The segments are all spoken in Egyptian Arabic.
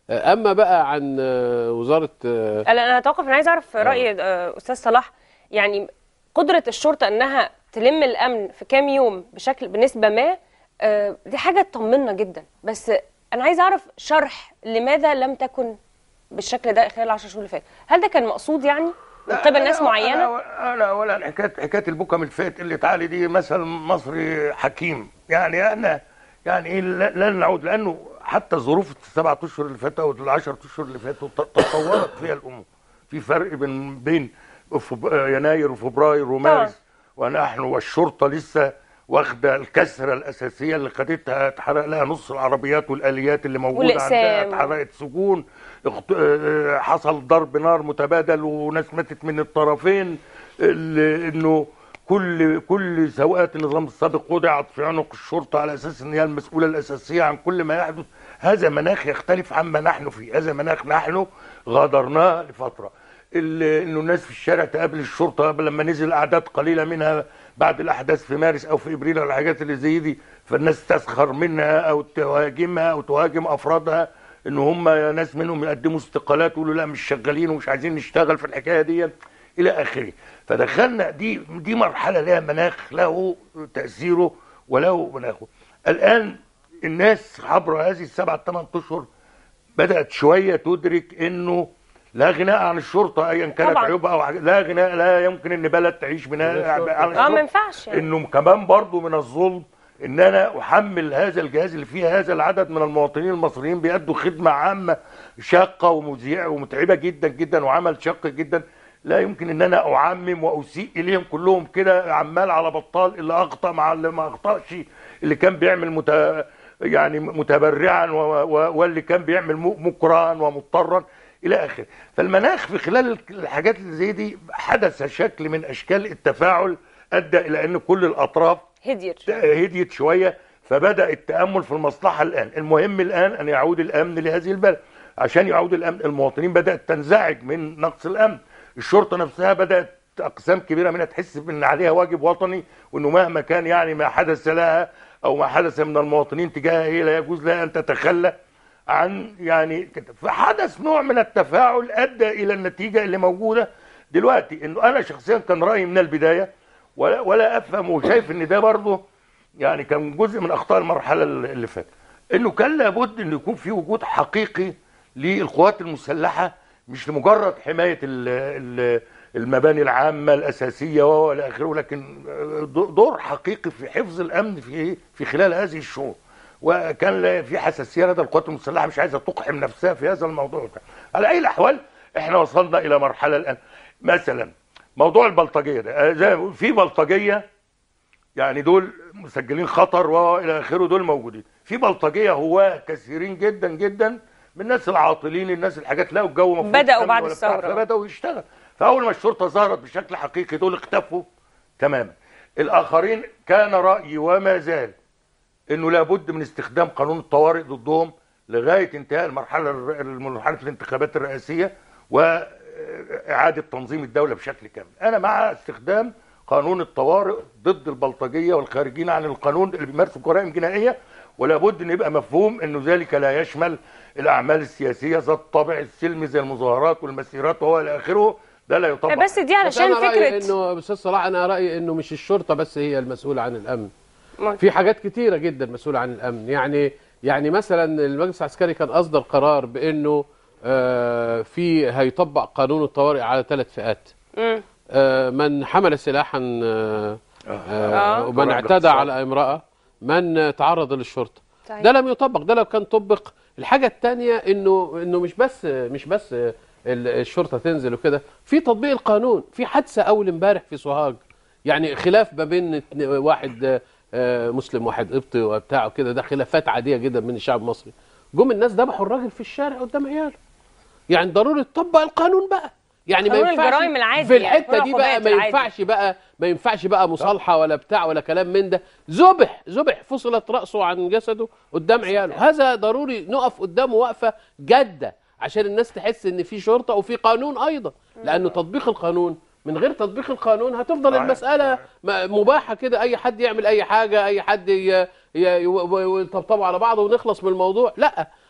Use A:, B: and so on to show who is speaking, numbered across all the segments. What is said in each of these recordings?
A: آه، اما بقى عن آه، وزاره آه،
B: لا انا هتوقف انا عايز اعرف راي آه، استاذ صلاح يعني قدره الشرطه انها تلم الامن في كام يوم بشكل بنسبه ما آه، دي حاجه تطمنا جدا بس انا عايز اعرف شرح لماذا لم تكن بالشكل ده خلال 10 شهور اللي فاتوا هل ده كان مقصود يعني من قبل ناس
C: أنا-
B: معينه
C: انا انا اولا حكايه حكايه البكم الفات اللي تعالي دي مثل مصري حكيم يعني انا يعني ايه لا- لن نعود لانه حتى ظروف السبعة اشهر اللي فاتوا او العشر اشهر اللي فاتوا ت- تطورت فيها الامور في فرق بين بين فب- يناير وفبراير ومارس ونحن والشرطه لسه واخده الكسره الاساسيه اللي خدتها اتحرق لها نص العربيات والاليات اللي موجوده عندها
B: والأقسام.
C: اتحرقت سجون اخت- آه، حصل ضرب نار متبادل وناس ماتت من الطرفين ال- انه كل كل سوءات النظام السابق وضعت في عنق الشرطه على اساس ان هي المسؤوله الاساسيه عن كل ما يحدث هذا مناخ يختلف عما نحن فيه هذا مناخ نحن غادرناه لفتره ال- انه الناس في الشارع تقابل الشرطه لما نزل اعداد قليله منها بعد الاحداث في مارس او في ابريل او الحاجات اللي زي دي فالناس تسخر منها او تهاجمها او تهاجم افرادها ان هم يا ناس منهم يقدموا استقالات ويقولوا لا مش شغالين ومش عايزين نشتغل في الحكايه دي الى اخره فدخلنا دي دي مرحله لها مناخ له تاثيره وله مناخه الان الناس عبر هذه السبعة ثمان اشهر بدات شويه تدرك انه لا غناء عن الشرطه ايا كانت
B: طبعاً.
C: عيوبها او حاجة- لا غناء لا يمكن ان بلد تعيش من عن
B: اه ما
C: الشرطه
B: ينفعش يعني.
C: انه كمان برضو من الظلم ان انا احمل هذا الجهاز اللي فيه هذا العدد من المواطنين المصريين بيأدوا خدمه عامه شاقه ومذيعه ومتعبه جدا جدا وعمل شاق جدا لا يمكن ان انا اعمم واسيء اليهم كلهم كده عمال على بطال اللي اخطا مع اللي ما اخطاش اللي كان بيعمل مت... يعني متبرعا و... و... واللي كان بيعمل م- مكرها ومضطرا الى اخره فالمناخ في خلال الحاجات اللي زي دي حدث شكل من اشكال التفاعل ادى الى ان كل الاطراف
B: هديت
C: هديت شويه فبدا التامل في المصلحه الان المهم الان ان يعود الامن لهذه البلد عشان يعود الامن المواطنين بدات تنزعج من نقص الامن الشرطه نفسها بدات اقسام كبيره منها تحس ان عليها واجب وطني وانه مهما كان يعني ما حدث لها او ما حدث من المواطنين تجاهها هي لا يجوز لها ان تتخلى عن يعني كده فحدث نوع من التفاعل ادى الى النتيجه اللي موجوده دلوقتي انه انا شخصيا كان رايي من البدايه ولا ولا افهم وشايف ان ده برضه يعني كان جزء من اخطاء المرحله اللي فاتت انه كان لابد انه يكون في وجود حقيقي للقوات المسلحه مش لمجرد حمايه ال ال المباني العامه الاساسيه والى اخره لكن دور حقيقي في حفظ الامن في في خلال هذه الشهور وكان في حساسيه لدى القوات المسلحه مش عايزه تقحم نفسها في هذا الموضوع ده. على اي الاحوال احنا وصلنا الى مرحله الان مثلا موضوع البلطجيه ده زي ما بقول في بلطجيه يعني دول مسجلين خطر والى اخره دول موجودين في بلطجيه هو كثيرين جدا جدا من الناس العاطلين الناس الحاجات لقوا الجو مفروض
B: بدأوا
C: أمن
B: بعد
C: ولا بتاع،
B: الثورة.
C: فبداوا يشتغل فاول ما الشرطه ظهرت بشكل حقيقي دول اختفوا تماما الاخرين كان رايي وما زال انه لابد من استخدام قانون الطوارئ ضدهم لغايه انتهاء المرحله الر- مرحله الانتخابات الرئاسيه واعاده تنظيم الدوله بشكل كامل. انا مع استخدام قانون الطوارئ ضد البلطجيه والخارجين عن القانون اللي بيمارسوا جرائم جنائيه ولابد ان يبقى مفهوم انه ذلك لا يشمل الاعمال السياسيه ذات الطابع السلمي زي المظاهرات والمسيرات وهو الى اخره ده لا يطبق
B: بس دي
A: بس
B: علشان
A: انا رايي
B: فكره
A: انه استاذ صلاح انا رايي انه مش الشرطه بس هي المسؤوله عن الامن
B: ممكن.
A: في حاجات كتيره جدا مسؤوله عن الامن يعني يعني مثلا المجلس العسكري كان اصدر قرار بانه آه، في هيطبق قانون الطوارئ على ثلاث فئات
B: مم.
A: آه، من حمل سلاحا آه، آه،
B: آه.
A: ومن اعتدى على امراه من تعرض للشرطه
B: صحيح.
A: ده لم يطبق ده لو كان طبق الحاجه الثانيه انه انه مش بس مش بس ال- الشرطه تنزل وكده في تطبيق القانون في حادثه اول امبارح في سوهاج يعني خلاف ما بين اتنين- واحد آه، مسلم واحد قبطي وبتاع وكده ده خلافات عاديه جدا من الشعب المصري جم الناس ذبحوا الراجل في الشارع قدام عياله يعني ضروري تطبق القانون بقى يعني ما
B: قانون
A: ينفعش
B: الجرائم العادي
A: في
B: يعني،
A: الحته
B: قانون
A: دي بقى
B: العقوبات
A: ما
B: العادي.
A: ينفعش بقى ما ينفعش بقى مصالحه ولا بتاع ولا كلام من ده ذبح ذبح فصلت راسه عن جسده قدام عياله هذا ضروري نقف قدامه وقفه جاده عشان الناس تحس ان في شرطه وفي قانون ايضا لانه تطبيق القانون من غير تطبيق القانون هتفضل
C: صحيح،
A: المساله
C: صحيح.
A: م- مباحه كده اي حد يعمل اي حاجه اي حد ي- ي- ي- يطبطبوا على بعض ونخلص من الموضوع لا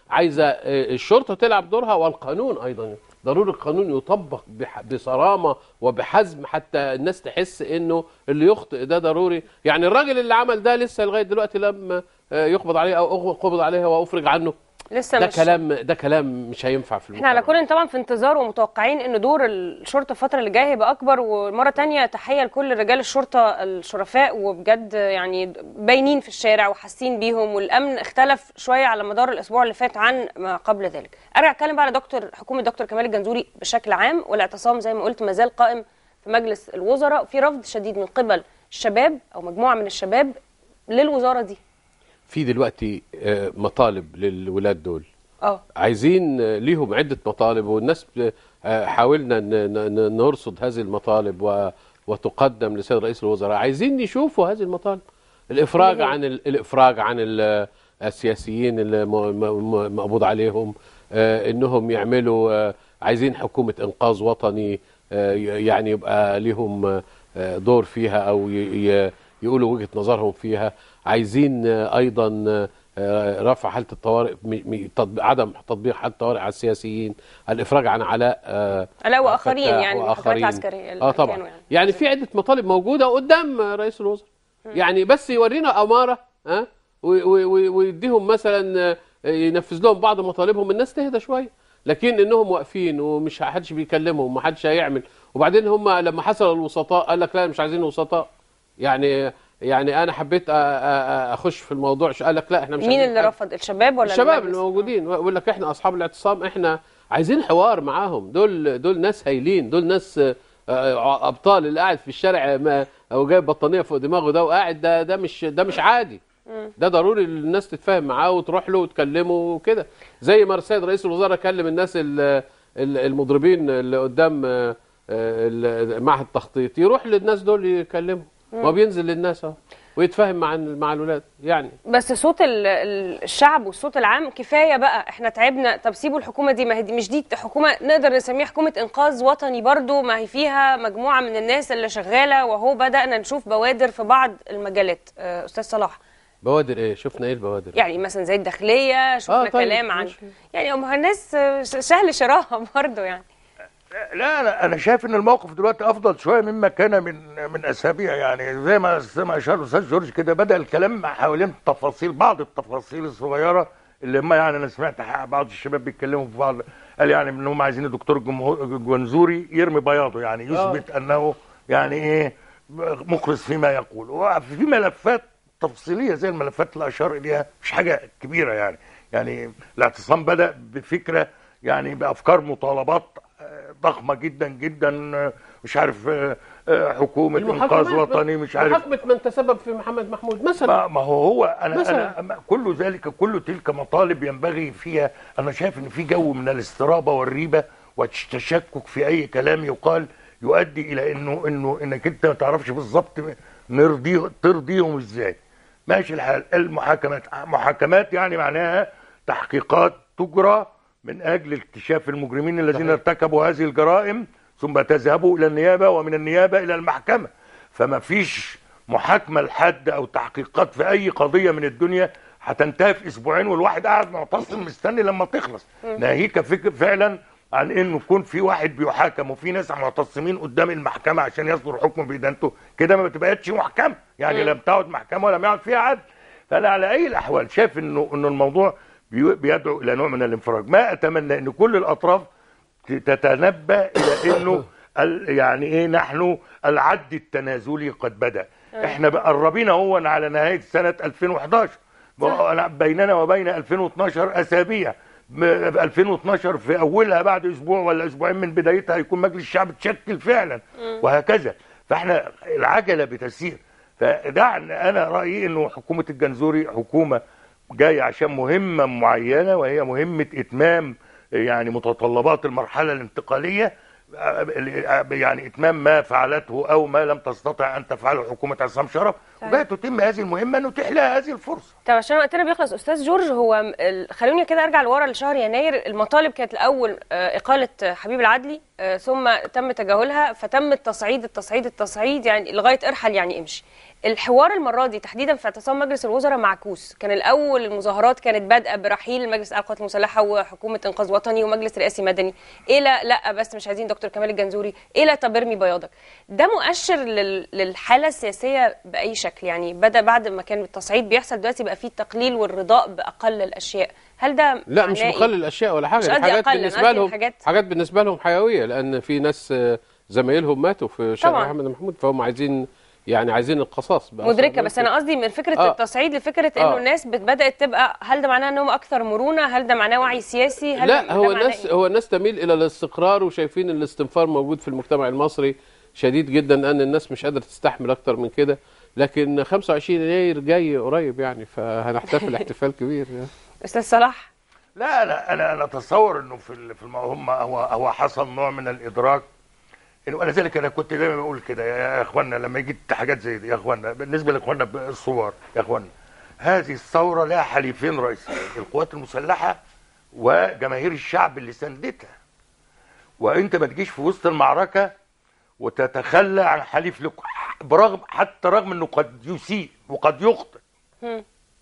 A: عايزه آه، الشرطه تلعب دورها والقانون ايضا ضروري القانون يطبق بح- بصرامه وبحزم حتى الناس تحس انه اللي يخطئ ده ضروري يعني الراجل اللي عمل ده لسه لغايه دلوقتي لم آه، يقبض عليه او قبض عليه وافرج عنه
B: لسه
A: ده
B: مش
A: كلام ده كلام مش هينفع في
B: احنا على
A: المجتمع.
B: كل طبعا في انتظار ومتوقعين ان دور الشرطه الفتره اللي جايه هيبقى اكبر ومره تانية تحيه لكل رجال الشرطه الشرفاء وبجد يعني باينين في الشارع وحاسين بيهم والامن اختلف شويه على مدار الاسبوع اللي فات عن ما قبل ذلك ارجع اتكلم بقى على دكتور حكومه دكتور كمال الجنزوري بشكل عام والاعتصام زي ما قلت ما زال قائم في مجلس الوزراء في رفض شديد من قبل الشباب او مجموعه من الشباب للوزاره دي
A: في دلوقتي آه، مطالب للولاد دول
B: اه
A: عايزين آه، ليهم عدة مطالب والناس ب- آه، حاولنا ن- ن- ن- نرصد هذه المطالب و- وتقدم لسيد رئيس الوزراء عايزين يشوفوا هذه المطالب الإفراج
B: اللي هي؟
A: عن ال- الإفراج عن ال- السياسيين اللي م- م- م- مقبوض عليهم آه، إنهم يعملوا آه، عايزين حكومة إنقاذ وطني آه، ي- يعني يبقى ليهم آه، دور فيها أو ي- ي- يقولوا وجهة نظرهم فيها عايزين آه، أيضا آه، آه، رفع حاله الطوارئ م- م- تطبيق- عدم تطبيق حاله الطوارئ على السياسيين الافراج عن علاء آه،
B: علاء واخرين
A: فتاح
B: يعني الحكومات
A: وآخرين.
B: العسكريه اللي
A: اه طبعا
B: كانوا
A: يعني. يعني في عده مطالب موجوده قدام رئيس الوزراء يعني بس يورينا اماره ها آه، وي- وي- وي- ويديهم مثلا آه، ينفذ لهم بعض مطالبهم الناس تهدى شويه لكن انهم واقفين ومش حدش بيكلمهم ومحدش هيعمل وبعدين هم لما حصل الوسطاء قال لك لا مش عايزين وسطاء يعني يعني انا حبيت أ- أ- أ- اخش في الموضوع قال لك لا احنا مش
B: مين
A: عايزين
B: اللي
A: حاجة.
B: رفض الشباب ولا
A: الشباب
B: المجلس؟
A: اللي موجودين يقول لك احنا اصحاب الاعتصام احنا عايزين حوار معاهم دول دول ناس هايلين دول ناس آه، آه، ابطال اللي قاعد في الشارع ما او جايب بطانيه فوق دماغه ده وقاعد ده ده مش ده مش عادي ده ضروري الناس تتفاهم معاه وتروح له وتكلمه وكده زي ما السيد رئيس الوزراء كلم الناس ال- ال- المضربين اللي قدام آه، آه، ال- معهد التخطيط يروح للناس دول يكلمهم هو بينزل للناس اهو ويتفاهم مع مع الولاد يعني
B: بس صوت ال- ال- الشعب والصوت العام كفايه بقى احنا تعبنا طب سيبوا الحكومه دي ما هي دي مش دي حكومه نقدر نسميها حكومه انقاذ وطني برضو ما هي فيها مجموعه من الناس اللي شغاله وهو بدانا نشوف بوادر في بعض المجالات آه، استاذ صلاح
A: بوادر ايه شفنا ايه البوادر
B: يعني مثلا زي الداخليه شفنا
A: آه، طيب،
B: كلام عن
A: ماشي.
B: يعني هم الناس آه، سهل شراها برضو يعني
C: لا انا انا شايف ان الموقف دلوقتي افضل شويه مما كان من من اسابيع يعني زي ما زي ما اشار الاستاذ جورج كده بدا الكلام حوالين التفاصيل بعض التفاصيل الصغيره اللي ما يعني انا سمعت ح- بعض الشباب بيتكلموا في بعض قال يعني ان هم عايزين الدكتور الجمهور- الجنزوري يرمي بياضه يعني يثبت انه يعني ايه مخلص فيما يقول وفي ملفات تفصيليه زي الملفات اللي اشار اليها مش حاجه كبيره يعني يعني الاعتصام بدا بفكره يعني بافكار مطالبات آه، ضخمه جدا جدا آه، مش عارف آه، آه، حكومه انقاذ
A: المحاكمات
C: وطني مش عارف
A: محاكمة من تسبب في محمد محمود مثلا
C: ما, ما هو هو انا
A: مثلاً.
C: انا كل ذلك كل تلك مطالب ينبغي فيها انا شايف ان في جو من الاسترابه والريبه والتشكك في اي كلام يقال يؤدي الى انه انه انك انت ما تعرفش بالظبط نرضيه ترضيهم ازاي ماشي الحال المحاكمات محاكمات يعني معناها تحقيقات تجرى من اجل اكتشاف المجرمين الذين
A: صحيح.
C: ارتكبوا هذه الجرائم ثم تذهبوا الى النيابه ومن النيابه الى المحكمه فما فيش محاكمه لحد او تحقيقات في اي قضيه من الدنيا هتنتهي في اسبوعين والواحد قاعد معتصم مستني لما تخلص ناهيك فكر فعلا عن انه يكون في واحد بيحاكم وفي ناس معتصمين قدام المحكمه عشان يصدر حكم بإدانته كده ما بتبقاش محكمه يعني لم تعد محكمه ولم يعد فيها عدل فانا على اي الاحوال شايف انه انه الموضوع بي- بيدعو الى نوع من الانفراج ما اتمنى ان كل الاطراف تتنبه الى انه ال- يعني ايه نحن العد التنازلي قد بدا احنا بقى قربين اهو على نهايه سنه 2011 بقى بيننا وبين 2012 اسابيع م- 2012 في اولها بعد اسبوع ولا اسبوعين من بدايتها هيكون مجلس الشعب اتشكل فعلا وهكذا فاحنا العجله بتسير فدعنا انا رايي انه حكومه الجنزوري حكومه جايه عشان مهمه معينه وهي مهمه اتمام يعني متطلبات المرحله الانتقاليه يعني اتمام ما فعلته او ما لم تستطع ان تفعله حكومه عصام شرف
B: صحيح.
C: وجايه تتم هذه المهمه نتيح لها هذه الفرصه
B: طب عشان وقتنا بيخلص استاذ جورج هو م- ال- خلوني كده ارجع لورا لشهر يناير المطالب كانت الاول آه، اقاله آه، حبيب العدلي آه، ثم تم تجاهلها فتم التصعيد التصعيد التصعيد يعني لغايه ارحل يعني امشي الحوار المره دي تحديدا في اعتصام مجلس الوزراء معكوس كان الاول المظاهرات كانت بادئه برحيل مجلس القوات المسلحه وحكومه انقاذ وطني ومجلس رئاسي مدني الى لا بس مش عايزين دكتور كمال الجنزوري الى طب ارمي بياضك ده مؤشر لل- للحاله السياسيه باي شكل يعني بدا بعد ما كان التصعيد بيحصل دلوقتي بقى فيه التقليل والرضاء باقل الاشياء هل ده
A: لا مش
B: معناه إيه؟
A: مقلل الاشياء ولا حاجه
B: مش
A: دي
B: قصدي
A: حاجات
B: أقلل،
A: بالنسبه
B: قصدي
A: لهم
B: الحاجات-
A: حاجات بالنسبه لهم حيويه لان في ناس آه، زمايلهم ماتوا في شارع
B: طبعاً.
A: محمد محمود فهم عايزين يعني عايزين القصاص بقى
B: مدركه بس انا قصدي من فكره
A: آه.
B: التصعيد لفكره انه
A: آه.
B: الناس بت- بدات تبقى هل ده معناه انهم اكثر مرونه هل ده معناه وعي سياسي هل ده
A: لا هو
B: معناه
A: الناس
B: إيه؟
A: هو الناس تميل الى الاستقرار وشايفين الاستنفار موجود في المجتمع المصري شديد جدا لان الناس مش قادره تستحمل اكتر من كده لكن 25 يناير جاي قريب يعني فهنحتفل احتفال كبير يعني.
B: استاذ صلاح
C: لا لا انا انا اتصور انه في ال- في الم- هم هو هو حصل نوع من الادراك انه انا ذلك انا كنت دايما بقول كده يا اخوانا لما يجي حاجات زي دي يا اخوانا بالنسبه لاخواننا بالصور يا اخوانا هذه الثوره لها حليفين رئيسيين القوات المسلحه وجماهير الشعب اللي ساندتها وانت ما تجيش في وسط المعركه وتتخلى عن حليف لك برغم حتى رغم انه قد يسيء وقد يخطئ
B: مم.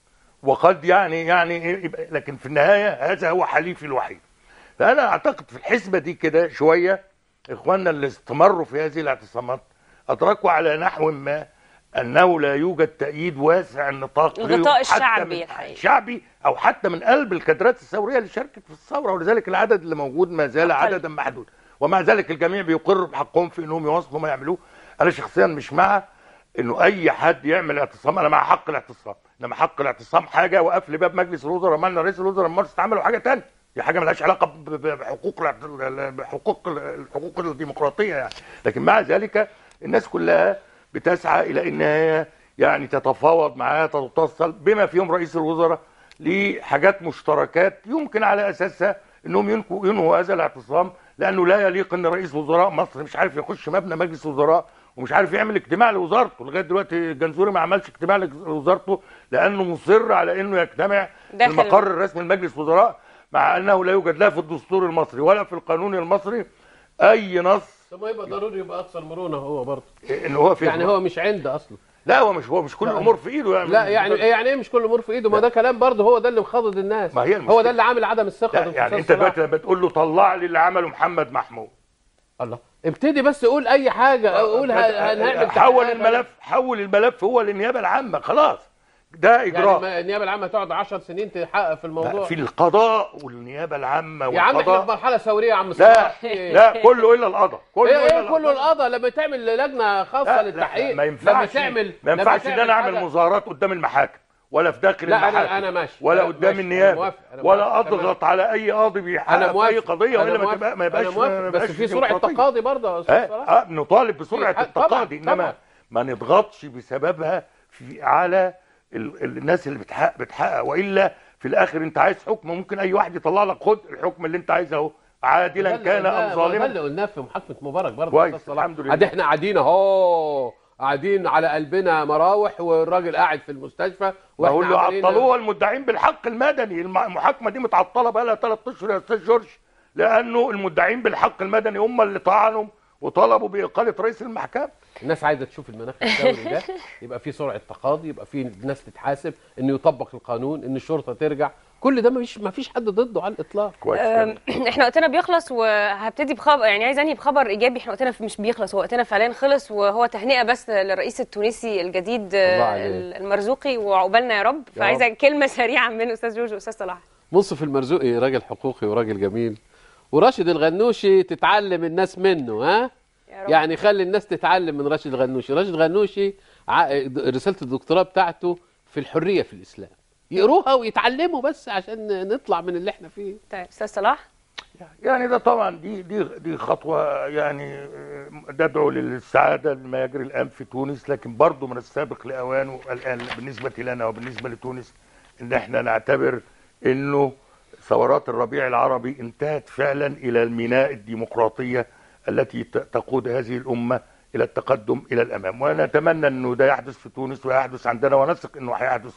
C: وقد يعني يعني يبقى- لكن في النهايه هذا هو حليفي الوحيد فانا اعتقد في الحسبه دي كده شويه اخواننا اللي استمروا في هذه الاعتصامات ادركوا على نحو ما انه لا يوجد تأييد واسع النطاق
B: الغطاء
C: لهم حتى
B: الشعبي
C: من
B: الحقيقي.
C: شعبي او حتى من قلب الكادرات الثوريه اللي شاركت في الثوره ولذلك العدد اللي موجود ما زال
B: أقل.
C: عددا محدود ومع ذلك الجميع بيقر بحقهم في انهم يواصلوا ما يعملوه انا شخصيا مش مع انه اي حد يعمل اعتصام انا مع حق الاعتصام انما حق الاعتصام حاجه وقفل باب مجلس الوزراء مالنا رئيس الوزراء مارس عملوا حاجه تانية دي حاجه ملهاش علاقه ب- ب- بحقوق الاعت- بحقوق الحقوق الديمقراطيه يعني لكن مع ذلك الناس كلها بتسعى الى ان هي يعني تتفاوض معاه تتصل بما فيهم رئيس الوزراء لحاجات مشتركات يمكن على اساسها انهم ينكوا ينهوا هذا الاعتصام لانه لا يليق ان رئيس وزراء مصر مش عارف يخش مبنى مجلس وزراء ومش عارف يعمل اجتماع لوزارته لغايه دلوقتي الجنزوري ما عملش اجتماع لوزارته لانه مصر على انه يجتمع في
B: داخل-
C: المقر الرسمي لمجلس وزراء مع انه لا يوجد لا في الدستور المصري ولا في القانون المصري اي نص
A: طب ما يبقى ضروري يبقى اكثر مرونه هو برضه
C: ان هو في
A: يعني هو مش عنده اصلا
C: لا هو مش هو مش كل الامور في ايده يعني
A: لا يعني يعني ايه مش كل الامور في ايده ما ده كلام برضه هو ده اللي مخضض الناس
C: ما هي
A: هو
C: المشكلة.
A: ده اللي عامل عدم الثقه
C: لا
A: ده في
C: يعني
A: أستاذ
C: انت
A: صلاح.
C: دلوقتي لما تقول له طلع لي اللي عمله محمد محمود
A: الله ابتدي بس قول اي حاجه قول ه- هنعمل
C: حول
A: تحقيقات.
C: الملف حول الملف هو للنيابه العامه خلاص ده
A: يعني
C: اجراء
A: ما- النيابه العامه تقعد 10 سنين تحقق في الموضوع
C: في القضاء والنيابه العامه
A: يا عم احنا في
C: والقضاء
A: مرحله ثوريه يا عم
C: لا
A: صلاح إيه؟
C: لا كله الا القضاء كله
A: ايه
C: الا
A: ايه كله
C: القضاء.
A: القضاء لما تعمل لجنه خاصه
C: لا، لا،
A: للتحقيق
C: ما ينفعش
A: لما تعمل
C: ما
A: لما
C: ينفعش ان
A: تعمل
C: انا اعمل
A: حاجة-
C: مظاهرات قدام المحاكم ولا في داخل
A: لا، أنا-
C: المحاكم
A: أنا ماشي.
C: ولا
A: أنا
C: قدام
A: ماشي. أنا
C: النيابه
A: موافق. أنا
C: ولا
A: موافق.
C: اضغط على اي قاضي بيحقق
A: انا
C: في
A: موافق
C: اي قضيه
A: أنا
C: والا ما
A: موافق.
C: تبقى ما يبقاش
A: أنا موافق.
C: ما
A: بس
C: يبقاش
A: في سرعه
C: ديمقراطية.
A: تقاضي برضه يا استاذ
C: اه
A: صلاح
C: اه نطالب بسرعه
A: طبعاً،
C: التقاضي
A: طبعاً.
C: انما ما نضغطش بسببها في على ال ال الناس اللي بتحقق بتحقق والا في الاخر انت عايز حكم ممكن اي واحد يطلع لك خد الحكم اللي انت عايزه اهو عادلا
A: ده اللي
C: كان
A: قلناه-
C: ام
A: ده
C: ظالما
A: اللي قلناه في محاكمه مبارك برضه
C: كويس،
A: يا أستاذ صلاح.
C: الحمد لله.
A: عاد احنا قاعدين اهو قاعدين على قلبنا مراوح والراجل قاعد في المستشفى
C: بقول
A: واحنا
C: له
A: عمالين-
C: عطلوها المدعين بالحق المدني الم- المحاكمه دي متعطله بقى لها ثلاث اشهر يا استاذ جورج لانه المدعين بالحق المدني هم اللي طعنوا وطلبوا باقاله رئيس المحكمه
A: الناس عايزه تشوف المناخ الثوري ده يبقى في سرعه تقاضي يبقى في ناس تتحاسب انه يطبق القانون ان الشرطه ترجع كل ده مفيش مفيش حد ضده على الاطلاق
C: كويس
B: أم، احنا وقتنا بيخلص وهبتدي بخبر يعني عايز انهي بخبر ايجابي احنا وقتنا مش بيخلص هو وقتنا فعليا خلص وهو تهنئه بس للرئيس التونسي الجديد
A: الله
B: آه،
A: عليك.
B: المرزوقي وعقبالنا يا رب
A: يا
B: فعايزه كلمه سريعه من استاذ جورج واستاذ صلاح
A: منصف المرزوقي راجل حقوقي وراجل جميل وراشد الغنوشي تتعلم الناس منه ها
B: يا رب
A: يعني خلي الناس تتعلم من راشد الغنوشي راشد الغنوشي ع- رساله الدكتوراه بتاعته في الحريه في الاسلام يقروها ويتعلموا بس عشان نطلع من اللي احنا فيه
B: طيب استاذ صلاح
C: يعني ده طبعا دي دي دي خطوه يعني آه، تدعو للسعاده لما يجري الان في تونس لكن برضه من السابق لاوانه الان بالنسبه لنا وبالنسبه لتونس ان احنا نعتبر انه ثورات الربيع العربي انتهت فعلا الى الميناء الديمقراطيه التي ت- تقود هذه الامه الى التقدم الى الامام ونتمنى انه ده يحدث في تونس ويحدث عندنا ونثق انه هيحدث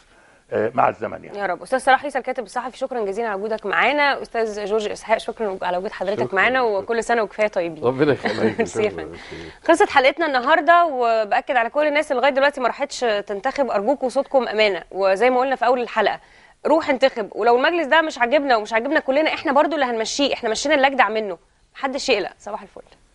C: آه، مع الزمن يعني
B: يا رب استاذ صلاح عيسى الكاتب الصحفي شكرا جزيلا على وجودك معانا استاذ جورج اسحاق شكرا على وجود حضرتك
A: شكراً.
B: معانا وكل سنه وكفايه طيبين
A: ربنا يخليك
B: ميرسي يا فندم. خلصت حلقتنا النهارده وباكد على كل الناس اللي لغايه دلوقتي ما راحتش تنتخب ارجوكم صوتكم امانه وزي ما قلنا في اول الحلقه روح انتخب ولو المجلس ده مش عاجبنا ومش عاجبنا كلنا احنا برضو اللي هنمشيه احنا مشينا اللي اجدع منه محدش يقلق صباح الفل